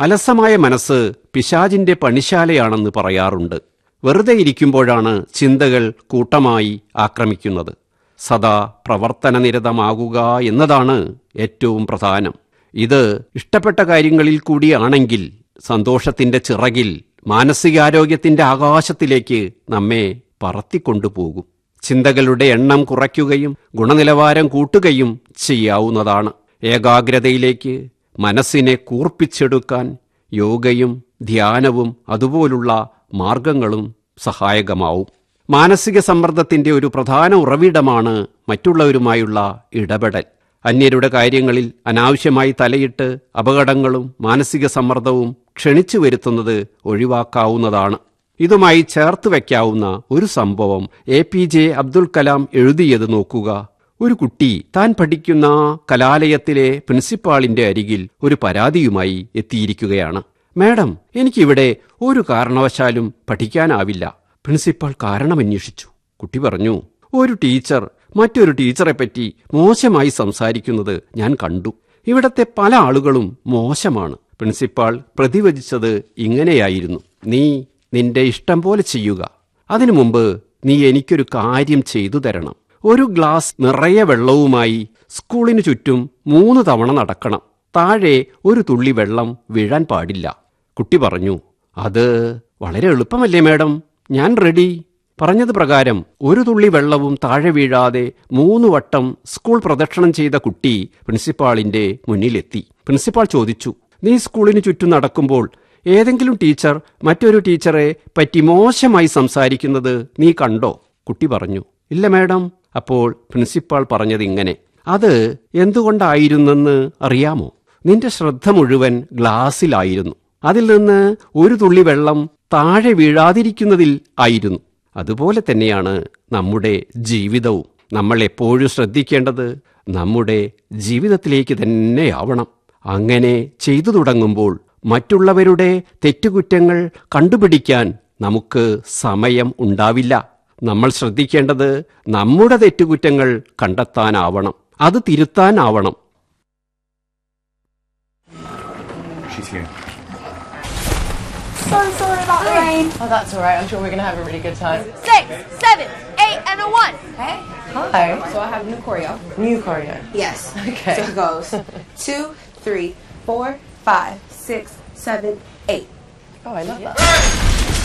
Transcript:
അലസമായ മനസ്സ് പിശാചിന്റെ പണിശാലയാണെന്ന് പറയാറുണ്ട് വെറുതെ ഇരിക്കുമ്പോഴാണ് ചിന്തകൾ കൂട്ടമായി ആക്രമിക്കുന്നത് സദാ പ്രവർത്തനനിരതമാകുക എന്നതാണ് ഏറ്റവും പ്രധാനം ഇത് ഇഷ്ടപ്പെട്ട കാര്യങ്ങളിൽ കൂടിയാണെങ്കിൽ സന്തോഷത്തിന്റെ ചിറകിൽ മാനസികാരോഗ്യത്തിന്റെ ആകാശത്തിലേക്ക് നമ്മെ പറത്തിക്കൊണ്ടുപോകും ചിന്തകളുടെ എണ്ണം കുറയ്ക്കുകയും ഗുണനിലവാരം കൂട്ടുകയും ചെയ്യാവുന്നതാണ് ഏകാഗ്രതയിലേക്ക് മനസ്സിനെ കൂർപ്പിച്ചെടുക്കാൻ യോഗയും ധ്യാനവും അതുപോലുള്ള മാർഗങ്ങളും സഹായകമാവും മാനസിക സമ്മർദ്ദത്തിന്റെ ഒരു പ്രധാന ഉറവിടമാണ് മറ്റുള്ളവരുമായുള്ള ഇടപെടൽ അന്യരുടെ കാര്യങ്ങളിൽ അനാവശ്യമായി തലയിട്ട് അപകടങ്ങളും മാനസിക സമ്മർദ്ദവും ക്ഷണിച്ചു വരുത്തുന്നത് ഒഴിവാക്കാവുന്നതാണ് ഇതുമായി ചേർത്ത് വയ്ക്കാവുന്ന ഒരു സംഭവം A P J Abdul Kalam എഴുതിയത് നോക്കുക ഒരു കുട്ടി താൻ പഠിക്കുന്ന കലാലയത്തിലെ പ്രിൻസിപ്പാളിന്റെ അരികിൽ ഒരു പരാതിയുമായി എത്തിയിരിക്കുകയാണ് മാഡം എനിക്കിവിടെ ഒരു കാരണവശാലും പഠിക്കാനാവില്ല പ്രിൻസിപ്പാൾ കാരണമന്വേഷിച്ചു കുട്ടി പറഞ്ഞു ഒരു ടീച്ചർ മറ്റൊരു ടീച്ചറെപ്പറ്റി മോശമായി സംസാരിക്കുന്നത് ഞാൻ കണ്ടു ഇവിടത്തെ പല ആളുകളും മോശമാണ് പ്രിൻസിപ്പാൾ പ്രതിവചിച്ചത് ഇങ്ങനെയായിരുന്നു നീ നിന്റെ ഇഷ്ടം പോലെ ചെയ്യുക അതിനു മുമ്പ് നീ എനിക്കൊരു കാര്യം ചെയ്തു തരണം ഒരു ഗ്ലാസ് നിറയെ വെള്ളവുമായി സ്കൂളിനു ചുറ്റും മൂന്ന് തവണ നടക്കണം താഴെ ഒരു തുള്ളി വെള്ളം വീഴാൻ പാടില്ല കുട്ടി പറഞ്ഞു അത് വളരെ എളുപ്പമല്ലേ മാഡം ഞാൻ റെഡി പറഞ്ഞത് പ്രകാരം ഒരു തുള്ളി വെള്ളവും താഴെ വീഴാതെ മൂന്ന് വട്ടം സ്കൂൾ പ്രദക്ഷിണം ചെയ്ത കുട്ടി പ്രിൻസിപ്പാളിന്റെ മുന്നിലെത്തി പ്രിൻസിപ്പാൾ ചോദിച്ചു നീ സ്കൂളിന് ചുറ്റും നടക്കുമ്പോൾ ഏതെങ്കിലും ടീച്ചർ മറ്റൊരു ടീച്ചറെ പറ്റി മോശമായി സംസാരിക്കുന്നത് നീ കണ്ടോ കുട്ടി പറഞ്ഞു ഇല്ല മാഡം അപ്പോൾ പ്രിൻസിപ്പാൾ പറഞ്ഞത് ഇങ്ങനെ അത് എന്തുകൊണ്ടായിരുന്നെന്ന് അറിയാമോ നിന്റെ ശ്രദ്ധ മുഴുവൻ ഗ്ലാസ്സിലായിരുന്നു അതിൽ നിന്ന് ഒരു തുള്ളി വെള്ളം താഴെ വീഴാതിരിക്കുന്നതിൽ ആയിരുന്നു അതുപോലെ തന്നെയാണ് നമ്മുടെ ജീവിതവും നമ്മൾ എപ്പോഴും ശ്രദ്ധിക്കേണ്ടത് നമ്മുടെ ജീവിതത്തിലേക്ക് തന്നെയാവണം അങ്ങനെ ചെയ്തു തുടങ്ങുമ്പോൾ മറ്റുള്ളവരുടെ തെറ്റുകുറ്റങ്ങൾ കണ്ടുപിടിക്കാൻ നമുക്ക് സമയം ഉണ്ടാവില്ല നമ്മൾ ശ്രദ്ധിക്കേണ്ടത് നമ്മുടെ തെറ്റുകുറ്റങ്ങൾ കണ്ടെത്താനാവണം അത് തിരുത്താനാവണം She's here. So sorry about the rain. Oh, that's all right. I'm sure we're going to have a really good time. Six, seven, eight, and a one. Okay? Hi. So I have new choreo. New choreo. Yes. Okay. So it goes two, three, four, five, six, seven, eight. Oh, I love that.